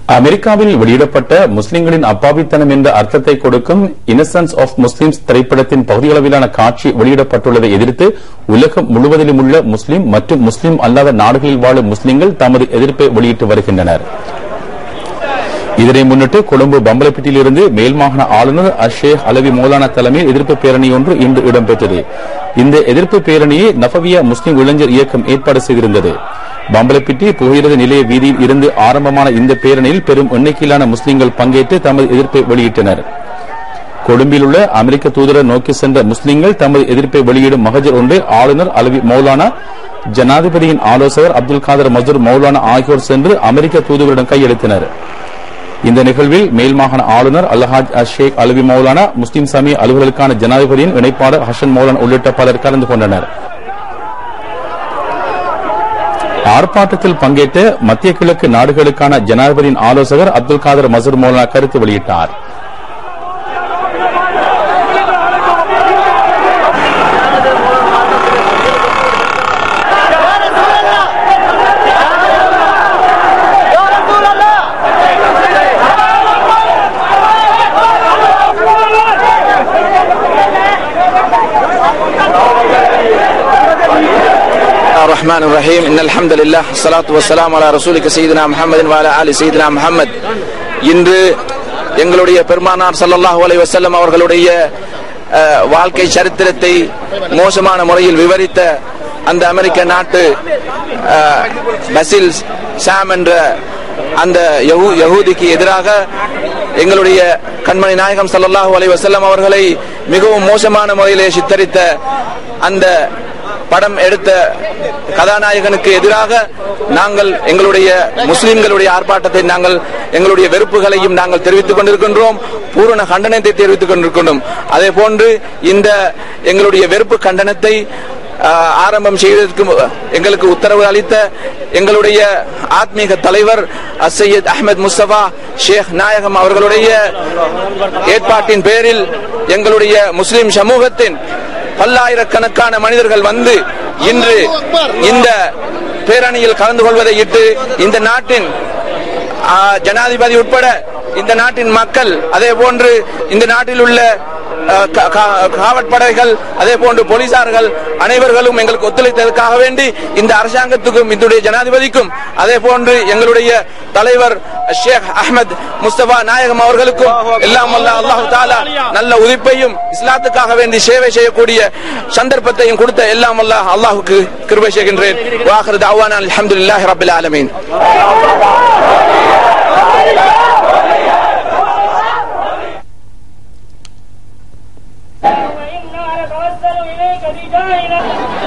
அமெரிக்காவில் வெளியிடப்பட்ட முஸ்லிம்களின் அப்பாவித்தனம் என்ற அர்த்தத்தை கொடுக்கும் இன்னசென்ஸ் ஆஃப் முஸ்லிம்ஸ் திரைப்படத்தின் பகுதியளவிலான காட்சி வெளியிடப்பட்டுள்ளதை எதிர்த்து உலகம் முழுவதிலும் உள்ள முஸ்லிம் மற்றும் முஸ்லிம் அல்லாத நாடுகளில் வாழும் முஸ்லிம்கள் தமது எதிர்ப்பை வெளியிட்டு வருகின்றனர் இதனை முன்னிட்டு கொழும்பு பம்பலப்பிட்டியிலிருந்து மேல்மாகாண ஆளுநர் அஷேக் அலவி மௌலானா தலைமையில் எதிர்ப்பு பேரணி ஒன்று இன்று இடம்பெற்றது இந்த எதிர்ப்பு பேரணியை நஃபவியா முஸ்லிம் இளைஞர் இயக்கம் ஏற்பாடு செய்திருந்தது பம்பலப்பிட்டி புகையிரத நிலைய வீதியில் இருந்து ஆரம்பமான இந்த பேரணியில் பெரும் எண்ணிக்கையிலான முஸ்லிம்கள் பங்கேற்று தமது எதிர்ப்பை வெளியிட்டனர் கொழும்பில் உள்ள அமெரிக்க தூதரர் நோக்கி சென்ற முஸ்லிம்கள் தமது எதிர்ப்பை வெளியிடும் மகஜர் ஒன்றை ஆளுநர் அலவி மௌலானா ஜனாதிபதியின் ஆலோசகர் அப்துல் காதர் மசூர் மௌலானா ஆகியோர் சென்று அமெரிக்க தூதுவரிடம் கையெழுத்தினர் இந்த நிகழ்வில் மேல்மாகாண ஆளுநர் அல்ஹாஜ் அஷேக் அலவி மௌலானா முஸ்லிம் சமய அலுவலருக்கான ஜனாதிபதியின் இணைப்பாளர் ஹசன் மௌலானா உள்ளிட்ட பலர் கலந்து கொண்டனர் ஆர்ப்பாட்டத்தில் பங்கேற்ற மத்திய கிழக்கு நாடுகளுக்கான ஜனாதிபதியின் ஆலோசகர் அப்துல் காதர் மசூர் மௌலானா கருத்து வெளியிட்டார் الرحمن الرحيم إن الحمد لله الصلاة والسلام على رسولك سيدنا محمد وعلى آل سيدنا محمد இன்று எங்களுடைய பெருமானார் ஸல்லல்லாஹு அலைஹி வஸல்லம் அவர்களுடைய அஹ், வாழ்க்கை சரித்திரத்தை மோசமான முறையில் விவரித்த அந்த அமெரிக்க நாட்டு அஹ், பசில் சாம் என்ற அந்த யஹூ- யஹூதிக்கு எதிராக எங்களுடைய கண்மணி நாயகம் ஸல்லல்லாஹு அலைஹி வஸல்லம் அவர்களை மிகவும் மோசமான முறையிலே சித்தரித்த அந்த படம் எடுத்த கதாநாயகனுக்கு எதிராக நாங்கள் எங்களுடைய முஸ்லிம்களுடைய ஆர்ப்பாட்டத்தை நாங்கள் எங்களுடைய வெறுப்புகளையும் நாங்கள் தெரிவித்துக் கொண்டிருக்கின்றோம் பூரண கண்டனத்தை தெரிவித்துக் கொண்டிருக்கின்றோம் அதே போன்று இந்த எங்களுடைய வெறுப்பு கண்டனத்தை ஆஹ், ஆரம்பம் செய்வதற்கு மு- எங்களுக்கு உத்தரவு அளித்த எங்களுடைய ஆத்மீக தலைவர் சையத் அஹ்மத் முஸ்தபா ஷேக் நாயகம் அவர்களுடைய ஏற்பாட்டின் பேரில் எங்களுடைய முஸ்லிம் சமூகத்தின் பல்லாயிரக்கணக்கான மனிதர்கள் வந்து இன்று இந்த பேரணியில் கலந்து கொள்வதை இட்டு இந்த நாட்டின் ஆ, ஜனாதிபதி உட்பட இந்த நாட்டின் மக்கள் அதே போன்று இந்த நாட்டில் உள்ள ஆ, கா- கா- காவற்படைகள் அதே போன்று போலீசார்கள் அனைவர்களும் எங்களுக்கு ஒத்துழைத்ததற்காக வேண்டி இந்த அரசாங்கத்துக்கும் இதனுடைய ஜனாதிபதிக்கும் அதே போன்று எங்களுடைய தலைவர் ஷேக் அஹ்மத் முஸ்தபா நாயகம் அவர்களுக்கும் எல்லாம் வல்ல அல்லாஹ் தாலா நல்ல உதிப்பையும் இஸ்லாத்துக்காக வேண்டி சேவை செய்யக்கூடிய சந்தர்ப்பத்தையும் கொடுத்த எல்லாம் வல்ல அல்லாஹுக்கு கிருபை செய்கின்றேன் வாஹர் தாவானா அல்ஹம்துலில்லாஹி ரப்பில் ஆலமீன் وإنا نتوسل إليك بجاهنا